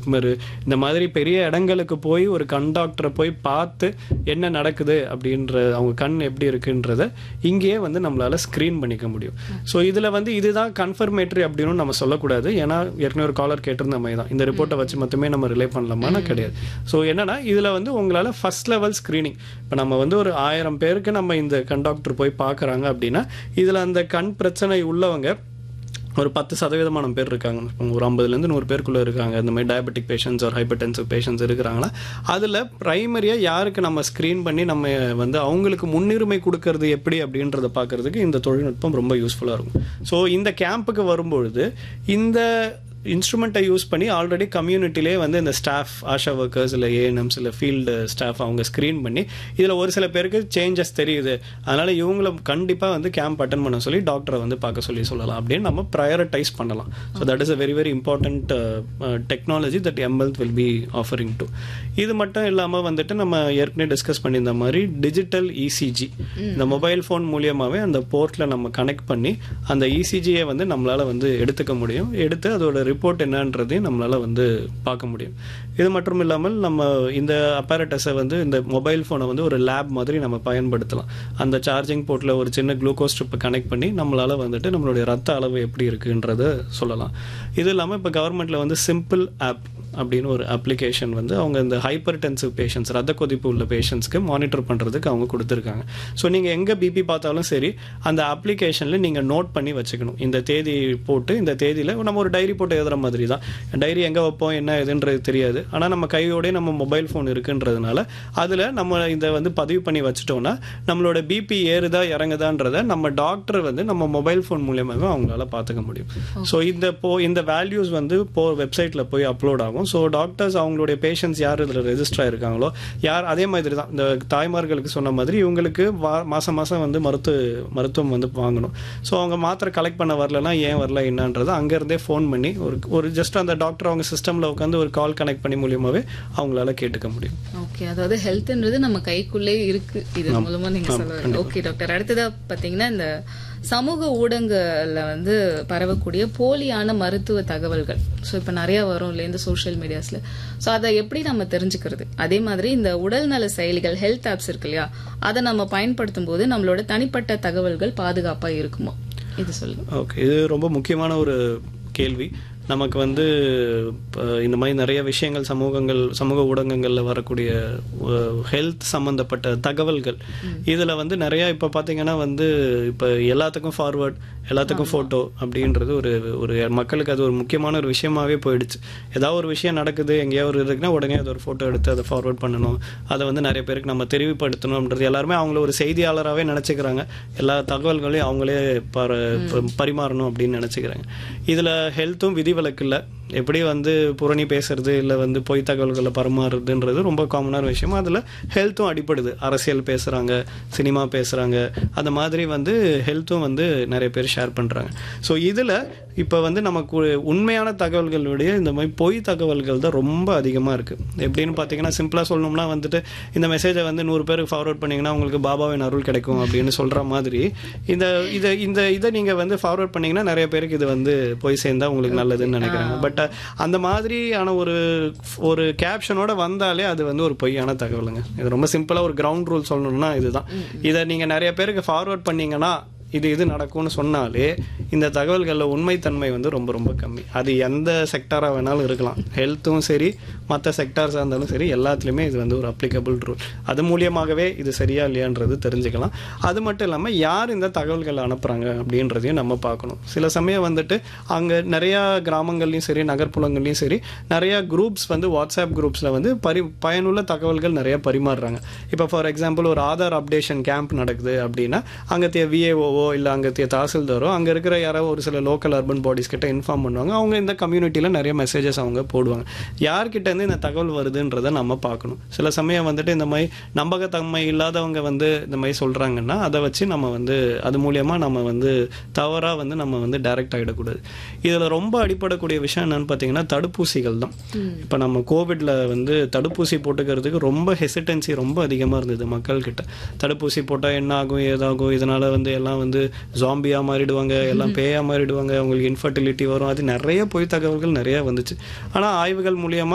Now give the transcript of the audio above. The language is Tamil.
ஜிப்மரு இந்த மாதிரி பெரிய இடங்களுக்கு போய் ஒரு கண் டாக்டரை போய் பார்த்து என்ன நடக்குது அப்படின்ற அவங்க கண் எப்படி இருக்குன்றத இங்கேயே வந்து நம்மளால ஸ்க்ரீன் பண்ணிக்க முடியும் ஸோ இதில் வந்து இதுதான் கன்ஃபர்மேட்டரி அப்படின்னு நம்ம சொல்லக்கூடாது ஏன்னா ஏற்கனவே ஒரு காலர் கேட்டிருந்த மாதிரி தான் இந்த ரிப்போர்ட்டை வச்சு மட்டுமே நம்ம ரிலே பண்ணலாமான்னா கிடையாது ஸோ என்னன்னா இதில் வந்து உங்களால் ஃபர்ஸ்ட் லெவல் ஸ்க்ரீனிங் இப்போ நம்ம வந்து ஒரு ஆயிரம் பேருக்கு நம்ம இந்த கண் டாக்டர் போய் பார்க்குறாங்க அப்படின்னா இதில் அந்த கண் பிரச்சனை உள்ளவங்க ஒரு பத்து சதவீதமான பேர் இருக்காங்க இப்போ ஒரு ஐம்பதுலேருந்து நூறு பேருக்குள்ளே இருக்காங்க இந்த மாதிரி டயபெட்டிக் பேஷண்ட்ஸ் ஒரு ஹைப்பர்டென்சிவ் பேஷண்ட்ஸ் இருக்கிறாங்களா அதில் ப்ரைமரியாக யாருக்கு நம்ம ஸ்க்ரீன் பண்ணி நம்ம வந்து அவங்களுக்கு முன்னுரிமை கொடுக்கறது எப்படி அப்படின்றத பார்க்கறதுக்கு இந்த தொழில்நுட்பம் ரொம்ப யூஸ்ஃபுல்லாக இருக்கும் ஸோ இந்த கேம்புக்கு வரும்பொழுது இந்த இன்ஸ்ட்ருமெண்ட்டை யூஸ் பண்ணி ஆல்ரெடி கம்யூனிட்டிலே வந்து இந்த ஸ்டாஃப் ஆஷா ஒர்க்கர்ஸ் இல்லை ஏஎன்எம்ஸ் இல்லை ஃபீல்டு ஸ்டாஃப் அவங்க ஸ்க்ரீன் பண்ணி இதில் ஒரு சில பேருக்கு சேஞ்சஸ் தெரியுது அதனால் இவங்கள கண்டிப்பாக வந்து கேம்ப் அட்டன் பண்ண சொல்லி டாக்டரை வந்து பார்க்க சொல்லி சொல்லலாம் அப்படின்னு நம்ம ப்ரையரடைஸ் பண்ணலாம் so that is a very very important technology that mHealth will be offering to இது மட்டும் இல்லாமல் வந்துட்டு நம்ம ஏற்கனவே டிஸ்கஸ் பண்ணியிருந்த மாதிரி டிஜிட்டல் இசிஜி இந்த மொபைல் ஃபோன் மூலியமாகவே அந்த போர்ட்டில் நம்ம கனெக்ட் பண்ணி அந்த இசிஜியை வந்து நம்மளால் வந்து எடுத்துக்க முடியும் எடுத்து அதோட ரிப்போர்ட் என்னன்றதையும் நம்மளால் வந்து பார்க்க முடியும் இது மட்டும் இல்லாமல் நம்ம இந்த அப்பாரட்டஸை வந்து இந்த மொபைல் ஃபோனை வந்து ஒரு லேப் மாதிரி நம்ம பயன்படுத்தலாம் அந்த சார்ஜிங் போர்ட்டில் ஒரு சின்ன குளுக்கோஸ் ஸ்ட்ரிப்பை கனெக்ட் பண்ணி நம்மளால் வந்துட்டு நம்மளுடைய ரத்த அளவு எப்படி இருக்குன்றத சொல்லலாம் இது இல்லாமல் இப்போ கவர்மெண்ட்டில் வந்து சிம்பிள் ஆப் அப்படின்னு ஒரு அப்ளிகேஷன் வந்து அவங்க இந்த ஹைப்பர் டென்சிவ் பேஷண்ட்ஸ் ரத்த கொதிப்பு உள்ள பேஷண்ட்ஸ்க்கு மானிட்டர் பண்ணுறதுக்கு அவங்க கொடுத்துருக்காங்க ஸோ நீங்கள் எங்கே பிபி பார்த்தாலும் சரி அந்த அப்ளிகேஷனில் நீங்கள் நோட் பண்ணி வச்சுக்கணும் இந்த தேதி போட்டு இந்த தேதியில் நம்ம ஒரு டைரி போட்டு எழுதுற மாதிரி தான் டைரி எங்கே வைப்போம் என்ன எதுன்றது தெரியாது ஆனால் நம்ம கையோடய நம்ம மொபைல் ஃபோன் இருக்குன்றதுனால அதில் நம்ம இதை வந்து பதிவு பண்ணி வச்சுட்டோம்னா நம்மளோட பிபி ஏறுதா இறங்குதான்றத நம்ம டாக்டர் வந்து நம்ம மொபைல் ஃபோன் மூலியமாகவே அவங்களால பார்த்துக்க முடியும் ஸோ இந்த போ இந்த வேல்யூஸ் வந்து போ வெப்சைட்டில் போய் அப்லோட் ஆகும் ஸோ டாக்டர்ஸ் அவங்களுடைய பேஷண்ட்ஸ் யார் இதில் ரெஜிஸ்டர் ஆயிருக்காங்களோ யார் அதே மாதிரி தான் இந்த தாய்மார்களுக்கு சொன்ன மாதிரி இவங்களுக்கு வா மாதம் மாதம் வந்து மருத்துவ மருத்துவம் வந்து வாங்கணும் ஸோ அவங்க மாத்திரை கலெக்ட் பண்ண வரலன்னா ஏன் வரல என்னன்றது அங்கேருந்தே ஃபோன் பண்ணி ஒரு ஒரு ஜஸ்ட் அந்த டாக்டர் அவங்க சிஸ்டமில் உட்காந்து ஒரு கால் கனெக்ட் பண்ணி மூலியமாகவே அவங்களால கேட்டுக்க முடியும் ஓகே அதாவது ஹெல்த்ன்றது நம்ம கைக்குள்ளே இருக்கு இது மூலமா நீங்க சொல்லுவாங்க ஓகே டாக்டர் அடுத்ததா பாத்தீங்கன்னா இந்த சமூக ஊடகங்கள்ல வந்து பரவக்கூடிய போலியான மருத்துவ தகவல்கள் ஸோ இப்போ நிறைய வரும் இல்லையா இந்த சோஷியல் மீடியாஸ்ல ஸோ அதை எப்படி நம்ம தெரிஞ்சுக்கிறது அதே மாதிரி இந்த உடல்நல செயலிகள் ஹெல்த் ஆப்ஸ் இருக்கு இல்லையா அதை நம்ம பயன்படுத்தும் போது நம்மளோட தனிப்பட்ட தகவல்கள் பாதுகாப்பா இருக்குமா இது சொல்லுங்க ஓகே இது ரொம்ப முக்கியமான ஒரு கேள்வி நமக்கு வந்து இப்ப இந்த மாதிரி நிறைய விஷயங்கள் சமூகங்கள் சமூக ஊடகங்களில் வரக்கூடிய ஹெல்த் சம்மந்தப்பட்ட தகவல்கள் இதில் வந்து நிறைய இப்போ பார்த்தீங்கன்னா வந்து இப்போ எல்லாத்துக்கும் ஃபார்வர்ட் எல்லாத்துக்கும் ஃபோட்டோ அப்படின்றது ஒரு ஒரு மக்களுக்கு அது ஒரு முக்கியமான ஒரு விஷயமாவே போயிடுச்சு ஏதாவது ஒரு விஷயம் நடக்குது எங்கேயாவது ஒரு இருக்குன்னா உடனே அது ஒரு ஃபோட்டோ எடுத்து அதை ஃபார்வர்ட் பண்ணணும் அதை வந்து நிறைய பேருக்கு நம்ம தெரிவுபடுத்தணுன்றது எல்லாருமே அவங்கள ஒரு செய்தியாளராகவே நினச்சிக்கிறாங்க எல்லா தகவல்களையும் அவங்களே பர பரிமாறணும் அப்படின்னு நினச்சிக்கிறாங்க இதில் ஹெல்த்தும் விதிவிலக்கு இல்லை எப்படி வந்து புரணி பேசுறது இல்லை வந்து பொய் தகவல்களை பரிமாறுறதுன்றது ரொம்ப காமனான விஷயம் அதில் ஹெல்த்தும் அடிப்படுது அரசியல் பேசுகிறாங்க சினிமா பேசுகிறாங்க அந்த மாதிரி வந்து ஹெல்த்தும் வந்து நிறைய பேர் ஷேர் பண்ணுறாங்க ஸோ இதில் இப்போ வந்து நமக்கு உண்மையான தகவல்களுடைய இந்த மாதிரி பொய் தகவல்கள் தான் ரொம்ப அதிகமாக இருக்குது எப்படின்னு பார்த்தீங்கன்னா சிம்பிளாக சொல்லணும்னா வந்துட்டு இந்த மெசேஜை வந்து நூறு பேருக்கு ஃபார்வர்ட் பண்ணிங்கன்னா உங்களுக்கு பாபாவின் அருள் கிடைக்கும் அப்படின்னு சொல்கிற மாதிரி இந்த இதை இந்த இதை நீங்கள் வந்து ஃபார்வர்ட் பண்ணிங்கன்னா நிறைய பேருக்கு இது வந்து போய் சேர்ந்தா உங்களுக்கு நல்லதுன்னு நினைக்கிறாங்க பட் அந்த மாதிரியான ஒரு ஒரு கேப்ஷனோட வந்தாலே அது வந்து ஒரு பொய்யான தகவலுங்க இது ரொம்ப சிம்பிளாக ஒரு கிரவுண்ட் ரூல் சொல்லணும்னா இதுதான் இதை நீங்கள் நிறைய பேருக்கு ஃபார்வர்ட் பண்ணீங்கன்னா இது இது நடக்கும்னு சொன்னாலே இந்த தகவல்களில் உண்மைத்தன்மை வந்து ரொம்ப ரொம்ப கம்மி அது எந்த செக்டாராக வேணாலும் இருக்கலாம் ஹெல்த்தும் சரி மற்ற செக்டார்ஸாக இருந்தாலும் சரி எல்லாத்துலேயுமே இது வந்து ஒரு அப்ளிகபிள் ரூல் அது மூலியமாகவே இது சரியா இல்லையான்றது தெரிஞ்சுக்கலாம் அது மட்டும் இல்லாமல் யார் இந்த தகவல்களை அனுப்புகிறாங்க அப்படின்றதையும் நம்ம பார்க்கணும் சில சமயம் வந்துட்டு அங்கே நிறையா கிராமங்கள்லையும் சரி நகர்ப்புறங்கள்லையும் சரி நிறையா குரூப்ஸ் வந்து வாட்ஸ்அப் குரூப்ஸில் வந்து பரி பயனுள்ள தகவல்கள் நிறைய பரிமாறுறாங்க இப்போ ஃபார் எக்ஸாம்பிள் ஒரு ஆதார் அப்டேஷன் கேம்ப் நடக்குது அப்படின்னா அங்கே விஏஓவோ இல்லை அங்கே தாசில்தாரோ அங்கே இருக்கிற யாரோ ஒரு சில லோக்கல் அர்பன் பாடிஸ் கிட்ட இன்ஃபார்ம் பண்ணுவாங்க அவங்க இந்த கம்யூனிட்டியில் நிறைய மெசேஜஸ் அவங்க போடுவாங்க யார்கிட்ட இருந்து இந்த தகவல் வருதுன்றதை நம்ம பார்க்கணும் சில சமயம் வந்துட்டு இந்த மாதிரி நம்பகத்தன்மை இல்லாதவங்க வந்து இந்த மாதிரி சொல்கிறாங்கன்னா அதை வச்சு நம்ம வந்து அது மூலியமாக நம்ம வந்து தவறாக வந்து நம்ம வந்து டைரக்ட் ஆகிடக்கூடாது இதில் ரொம்ப அடிப்படக்கூடிய விஷயம் என்னன்னு பார்த்தீங்கன்னா தடுப்பூசிகள் தான் இப்போ நம்ம கோவிட்ல வந்து தடுப்பூசி போட்டுக்கிறதுக்கு ரொம்ப ஹெசிடென்சி ரொம்ப அதிகமாக இருந்தது மக்கள்கிட்ட தடுப்பூசி போட்டால் என்ன ஆகும் ஏதாகும் இதனால வந்து எல்லாம் வந்து ஜாம்பியா மாறிடுவாங்க எல்லாம் பேயா மாறிடுவாங்க அவங்களுக்கு இன்ஃபர்டிலிட்டி வரும் அது நிறைய பொய் தகவல்கள் நிறைய வந்துச்சு ஆனால் ஆய்வுகள் மூலியமா